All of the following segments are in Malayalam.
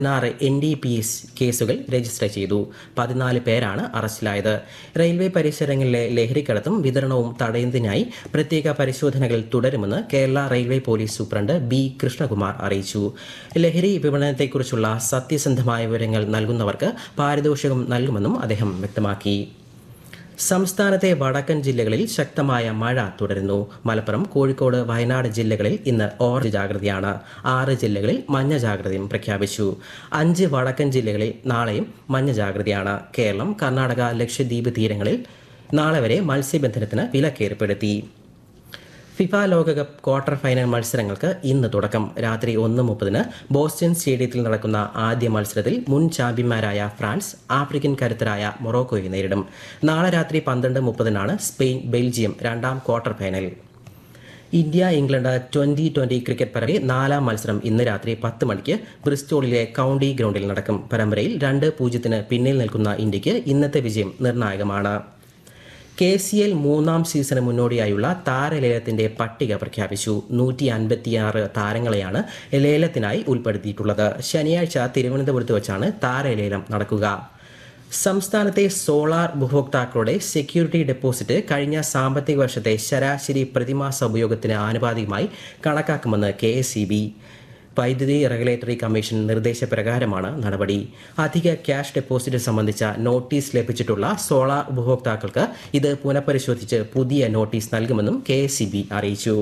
പതിനാറ് എൻ ഡി പി എസ് കേസുകൾ രജിസ്റ്റർ ചെയ്തു പതിനാല് പേരാണ് അറസ്റ്റിലായത് റെയിൽവേ പരിസരങ്ങളിലെ ലഹരിക്കടത്തും വിതരണവും തടയുന്നതിനായി പ്രത്യേക പരിശോധനകൾ തുടരുമെന്ന് Kerala railway police superintendent B Krishnakumar അറിയിച്ചു ലഹരി വിപണനത്തെക്കുറിച്ചുള്ള സത്യസന്ധമായ വിവരങ്ങൾ നൽകുന്നവർക്ക് പാരിതോഷികം നൽകുമെന്നും അദ്ദേഹം വ്യക്തമാക്കി സംസ്ഥാനത്തെ വടക്കൻ ജില്ലകളിൽ ശക്തമായ മഴ തുടരുന്നു മലപ്പുറം കോഴിക്കോട് വയനാട് ജില്ലകളിൽ ഇന്ന് ഓറഞ്ച് ജാഗ്രതയാണ് ആറ് ജില്ലകളിൽ മഞ്ഞ ജാഗ്രതയും പ്രഖ്യാപിച്ചു അഞ്ച് വടക്കൻ ജില്ലകളിൽ നാളെയും മഞ്ഞ ജാഗ്രതയാണ് കേരളം കർണാടക ലക്ഷദ്വീപ് തീരങ്ങളിൽ നാളെ വരെ മത്സ്യബന്ധനത്തിന് വിലക്കേർപ്പെടുത്തി ഫിഫ ലോകകപ്പ് ക്വാർട്ടർ ഫൈനൽ മത്സരങ്ങൾക്ക് ഇന്ന് തുടക്കം രാത്രി ഒന്ന് മുപ്പതിന് ബോസ്റ്റൺ സ്റ്റേഡിയത്തിൽ നടക്കുന്ന ആദ്യ മത്സരത്തിൽ മുൻ ചാമ്പ്യന്മാരായ ഫ്രാൻസ് ആഫ്രിക്കൻ കരുത്തരായ മൊറോക്കോയെ നേരിടും നാളെ രാത്രി പന്ത്രണ്ട് മുപ്പതിനാണ് സ്പെയിൻ ബെൽജിയം രണ്ടാം quarter final India England twenty twenty cricket പരമ്പരയിൽ നാലാം മത്സരം ഇന്ന് രാത്രി പത്ത് മണിക്ക് ബ്രിസ്റ്റോളിലെ കൗണ്ടി ഗ്രൗണ്ടിൽ നടക്കും പരമ്പരയിൽ രണ്ട് പൂജ്യത്തിന് പിന്നിൽ നിൽക്കുന്ന ഇന്ത്യക്ക് ഇന്നത്തെ വിജയം നിർണായകമാണ് കെ സി എൽ മൂന്നാം സീസണ് മുന്നോടിയായുള്ള താരലേലത്തിന്റെ പട്ടിക പ്രഖ്യാപിച്ചു നൂറ്റി അൻപത്തിയാറ് താരങ്ങളെയാണ് ലേലത്തിനായി ഉൾപ്പെടുത്തിയിട്ടുള്ളത് ശനിയാഴ്ച തിരുവനന്തപുരത്ത് വെച്ചാണ് താരലേലം നടക്കുക സംസ്ഥാനത്തെ സോളാർ ഉപഭോക്താക്കളുടെ സെക്യൂരിറ്റി ഡെപ്പോസിറ്റ് കഴിഞ്ഞ സാമ്പത്തിക വർഷത്തെ ശരാശരി പ്രതിമാസ ഉപയോഗത്തിന് ആനുപാതികമായി കണക്കാക്കുമെന്ന് കെ വൈദ്യുതി റെഗുലേറ്ററി കമ്മീഷൻ നിർദ്ദേശപ്രകാരമാണ് നടപടി അധിക ക്യാഷ് ഡെപ്പോസിറ്റ് സംബന്ധിച്ച നോട്ടീസ് ലഭിച്ചിട്ടുള്ള സോളാർ ഉപഭോക്താക്കൾക്ക് ഇത് പുനഃപരിശോധിച്ച് പുതിയ നോട്ടീസ് നൽകുമെന്നും കെ അറിയിച്ചു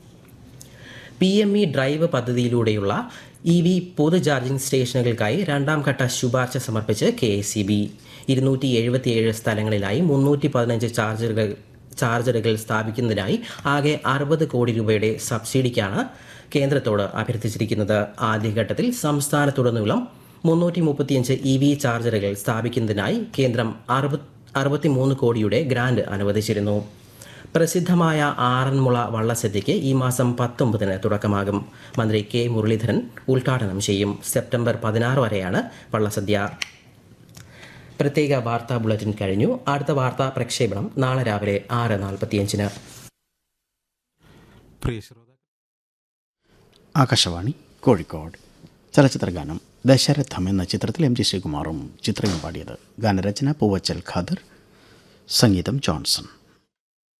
പി എം ഇ ഡ്രൈവ് പദ്ധതിയിലൂടെയുള്ള ഇ വി പൊതു ചാർജിംഗ് സ്റ്റേഷനുകൾക്കായി രണ്ടാം ഘട്ട ശുപാർശ സമർപ്പിച്ച് കെ എസ് സി ബി ഇരുന്നൂറ്റി എഴുപത്തിയേഴ് സ്ഥലങ്ങളിലായി മുന്നൂറ്റി പതിനഞ്ച് ചാർജറുകൾ ചാർജറുകൾ സ്ഥാപിക്കുന്നതിനായി ആകെ അറുപത് കോടി രൂപയുടെ സബ്സിഡിക്കാണ് കേന്ദ്രത്തോട് അഭ്യർത്ഥിച്ചിരിക്കുന്നത് ആദ്യഘട്ടത്തിൽ സംസ്ഥാനത്തുടനീളം മുന്നൂറ്റി മുപ്പത്തിയഞ്ച് ഇ വി ചാർജറുകൾ സ്ഥാപിക്കുന്നതിനായി കേന്ദ്രം അറുപത് അറുപത്തിമൂന്ന് കോടിയുടെ ഗ്രാന്റ് അനുവദിച്ചിരുന്നു പ്രസിദ്ധമായ ആറന്മുള വള്ളസദ്യയ്ക്ക് ഈ മാസം പത്തൊമ്പതിന് തുടക്കമാകും മന്ത്രി കെ മുരളീധരൻ ഉദ്ഘാടനം ചെയ്യും സെപ്റ്റംബർ പതിനാറ് വരെയാണ് വള്ളസദ്യ പ്രത്യേക വാർത്താ ബുള്ളറ്റിൻ കഴിഞ്ഞു അടുത്ത വാർത്താ പ്രക്ഷേപണം നാളെ രാവിലെ ആറ് നാൽപ്പത്തിയഞ്ചിന് പ്രിയ ശ്രോതാക്കൾ ആകാശവാണി കോഴിക്കോട് ചലച്ചിത്രഗാനം ദശരഥം എന്ന ചിത്രത്തിൽ എം ജി ശ്രീകുമാറും ചിത്രയും പാടിയത് ഗാനരചന പൂവച്ചൽ ഖാദർ സംഗീതം ജോൺസൺ